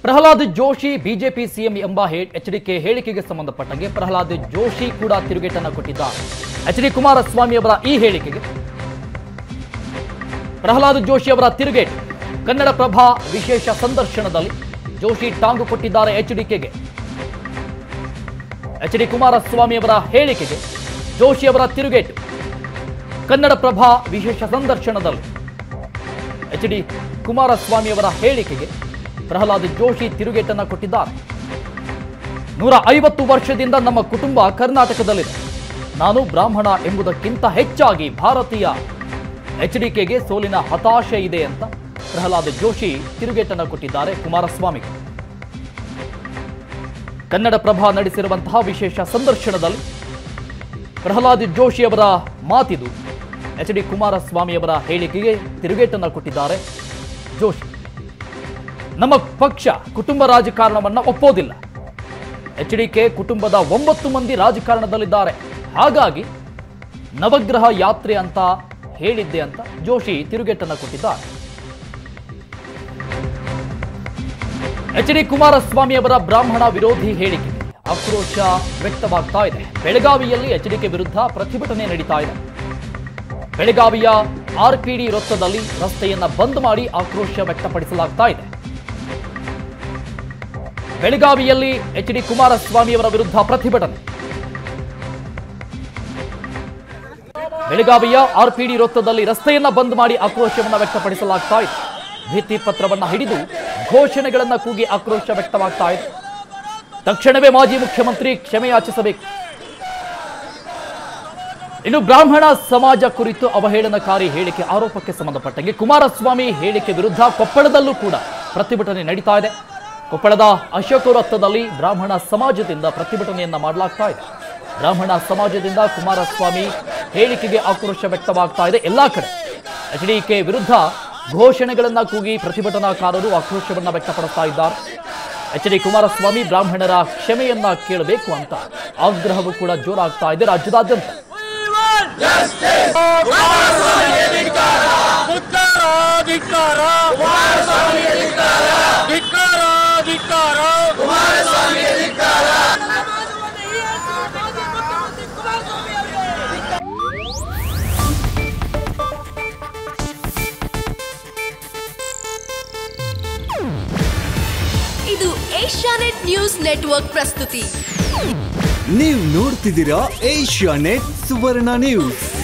Pralhad Joshi BJP CM ಎಂಬ H DK ಹೇಳಿಕೆಗೆ ಸಂಬಂಧಪಟ್ಟಂಗೆ ಪ್ರಹ್ಲಾದ್ ಜೋಶಿ ಕೂಡ ತಿರುಗೇಟನ್ನು ಕೊಟ್ಟಿದ್ದಾರೆ ಎಚ್ ಡಿ ಕುಮಾರಸ್ವಾಮಿ ಅವರ ಈ ಹೇಳಿಕೆಗೆ ಪ್ರಹ್ಲಾದ್ ಜೋಶಿ ಅವರ ತಿರುಗೇಟು ಕನ್ನಡಪ್ರಭ ವಿಶೇಷ ಸಂದರ್ಶನದಲ್ಲಿ ಜೋಶಿ ಟಾಂಗು ಕೊಟ್ಟಿದ್ದಾರೆ ಎಚ್ ಡಿಕೆಗೆ ಎಚ್ ಡಿ ಕುಮಾರಸ್ವಾಮಿ ಅವರ ಹೇಳಿಕೆಗೆ ಜೋಶಿ ಅವರ ತಿರುಗೇಟು ಕನ್ನಡಪ್ರಭ ವಿಶೇಷ ಸಂದರ್ಶನದಲ್ಲಿ ಎಚ್ ಡಿ ಕುಮಾರಸ್ವಾಮಿ ಅವರ ಹೇಳಿಕೆಗೆ ಪ್ರಹ್ಲಾದ್ ಜೋಶಿ ತಿರುಗೇಟನ್ನು ಕೊಟ್ಟಿದ್ದಾರೆ ನೂರ ಐವತ್ತು ವರ್ಷದಿಂದ ನಮ್ಮ ಕುಟುಂಬ ಕರ್ನಾಟಕದಲ್ಲಿದೆ ನಾನು ಬ್ರಾಹ್ಮಣ ಎಂಬುದಕ್ಕಿಂತ ಹೆಚ್ಚಾಗಿ ಭಾರತೀಯ ಎಚ್ಡಿಕೆಗೆ ಸೋಲಿನ ಹತಾಶೆ ಇದೆ ಅಂತ ಪ್ರಹ್ಲಾದ್ ಜೋಶಿ ತಿರುಗೇಟನ್ನು ಕೊಟ್ಟಿದ್ದಾರೆ ಕುಮಾರಸ್ವಾಮಿಗೆ ಕನ್ನಡಪ್ರಭ ನಡೆಸಿರುವಂತಹ ವಿಶೇಷ ಸಂದರ್ಶನದಲ್ಲಿ ಪ್ರಹ್ಲಾದ್ ಜೋಶಿ ಅವರ ಮಾತಿದು ಎಚ್ ಡಿ ಕುಮಾರಸ್ವಾಮಿ ಅವರ ಹೇಳಿಕೆಗೆ ತಿರುಗೇಟನ್ನು ಕೊಟ್ಟಿದ್ದಾರೆ ಜೋಶಿ ನಮ್ಮ ಪಕ್ಷ ಕುಟುಂಬ ರಾಜಕಾರಣವನ್ನ ಒಪ್ಪೋದಿಲ್ಲ ಎಚ್ ಡಿ ಕೆ ಕುಟುಂಬದ ಒಂಬತ್ತು ಮಂದಿ ರಾಜಕಾರಣದಲ್ಲಿದ್ದಾರೆ ಹಾಗಾಗಿ ನವಗ್ರಹ ಯಾತ್ರೆ ಅಂತ ಹೇಳಿದ್ದೆ ಅಂತ ಜೋಶಿ ತಿರುಗೇಟನ್ನು ಕೊಟ್ಟಿದ್ದಾರೆ ಎಚ್ ಡಿ ಕುಮಾರಸ್ವಾಮಿ ಅವರ ಬ್ರಾಹ್ಮಣ ವಿರೋಧಿ ಹೇಳಿಕೆ ಆಕ್ರೋಶ ವ್ಯಕ್ತವಾಗ್ತಾ ಇದೆ ಬೆಳಗಾವಿಯಲ್ಲಿ ಎಚ್ಡಿಕೆ ವಿರುದ್ಧ ಪ್ರತಿಭಟನೆ ನಡೀತಾ ಇದೆ ಬೆಳಗಾವಿಯ ಆರ್ಪಿಡಿ ವೃತ್ತದಲ್ಲಿ ರಸ್ತೆಯನ್ನ ಬಂದ್ ಮಾಡಿ ಆಕ್ರೋಶ ವ್ಯಕ್ತಪಡಿಸಲಾಗ್ತಾ ಇದೆ ಬೆಳಗಾವಿಯಲ್ಲಿ ಎಚ್ ಡಿ ಕುಮಾರಸ್ವಾಮಿ ಅವರ ವಿರುದ್ಧ ಪ್ರತಿಭಟನೆ ಬೆಳಗಾವಿಯ ಆರ್ಪಿಡಿ ವೃತ್ತದಲ್ಲಿ ರಸ್ತೆಯನ್ನ ಬಂದ್ ಮಾಡಿ ಆಕ್ರೋಶವನ್ನ ವ್ಯಕ್ತಪಡಿಸಲಾಗ್ತಾ ಇದೆ ಭಿತ್ತಿ ಪತ್ರವನ್ನ ಹಿಡಿದು ಘೋಷಣೆಗಳನ್ನ ಕೂಗಿ ಆಕ್ರೋಶ ವ್ಯಕ್ತವಾಗ್ತಾ ಇದೆ ತಕ್ಷಣವೇ ಮಾಜಿ ಮುಖ್ಯಮಂತ್ರಿ ಕ್ಷಮೆಯಾಚಿಸಬೇಕು ಇನ್ನು ಬ್ರಾಹ್ಮಣ ಸಮಾಜ ಕುರಿತು ಅವಹೇಳನಕಾರಿ ಹೇಳಿಕೆ ಆರೋಪಕ್ಕೆ ಸಂಬಂಧಪಟ್ಟಂಗೆ ಕುಮಾರಸ್ವಾಮಿ ಹೇಳಿಕೆ ವಿರುದ್ಧ ಕೊಪ್ಪಳದಲ್ಲೂ ಕೂಡ ಪ್ರತಿಭಟನೆ ನಡೀತಾ ಇದೆ ಕೊಪ್ಪಳದ ಅಶೋಕ ವೃತ್ತದಲ್ಲಿ ಬ್ರಾಹ್ಮಣ ಸಮಾಜದಿಂದ ಪ್ರತಿಭಟನೆಯನ್ನ ಮಾಡಲಾಗ್ತಾ ಇದೆ ಬ್ರಾಹ್ಮಣ ಸಮಾಜದಿಂದ ಕುಮಾರಸ್ವಾಮಿ ಹೇಳಿಕೆಗೆ ಆಕ್ರೋಶ ವ್ಯಕ್ತವಾಗ್ತಾ ಇದೆ ಎಲ್ಲಾ ಕಡೆ ಎಚ್ಡಿಕೆ ವಿರುದ್ಧ ಘೋಷಣೆಗಳನ್ನ ಕೂಗಿ ಪ್ರತಿಭಟನಾಕಾರರು ಆಕ್ರೋಶವನ್ನ ವ್ಯಕ್ತಪಡಿಸ್ತಾ ಇದ್ದಾರೆ ಎಚ್ ಡಿ ಕುಮಾರಸ್ವಾಮಿ ಬ್ರಾಹ್ಮಣರ ಕ್ಷಮೆಯನ್ನ ಕೇಳಬೇಕು ಅಂತ ಆಗ್ರಹವು ಕೂಡ ಜೋರಾಗ್ತಾ ಇದೆ ರಾಜ್ಯದಾದ್ಯಂತ ಧಿಕ್ಕಾರ ಧಿಕ್ಕಾರ ಧಿಕ್ಕಾರ ಧಿಕ್ಕಾರ ಇದು ಏಷ್ಯಾನೆಟ್ ನ್ಯೂಸ್ ನೆಟ್ವರ್ಕ್ ಪ್ರಸ್ತುತಿ ನೀವು ನೋಡ್ತಿದ್ದೀರಾ ಏಷ್ಯಾ ನೆಟ್ ಸುವರ್ಣ ನ್ಯೂಸ್